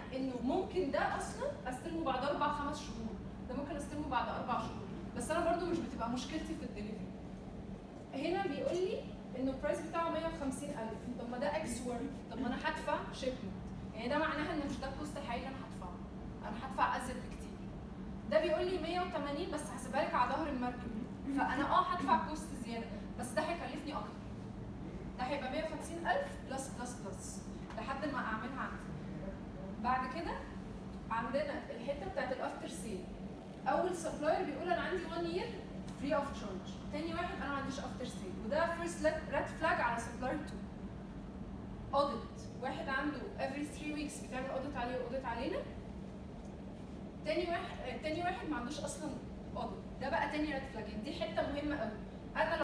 انه ممكن ده اصلا استلمه بعد اربع خمس شهور ده ممكن استلمه بعد اربع شهور بس انا برضو مش بتبقى مشكلتي في الدليفري هنا بيقول لي انه البرايس بتاعه 150000 طب ما ده اكس وورد طب ما انا هدفع شيبمنت يعني ده معناها ان مش ده الكوست الحقيقي اللي انا هدفعه انا هدفع ازيد بكتير ده بيقول لي 180 بس هحسبها لك على ظهر المركب فانا اه هدفع كوست زياده بس ده هيكلفني اكتر ده هيبقى 150000 بلس بلس بلس لحد ما اعملها عندي بعد كده عندنا الحته بتاعت الافتر سيل اول سبلاير بيقول انا عندي 1 يير فري اوف تشارج تاني واحد انا ما عنديش افتر سيل وده فيرست ريد فلاج على سبلاير 2 اوديت واحد عنده every 3 weeks بتعمل اوديت عليه واوديت علينا تاني واحد آه، تاني واحد ما عندوش اصلا اوديت ده بقى تاني ريد فلاج دي حته مهمه قوي انا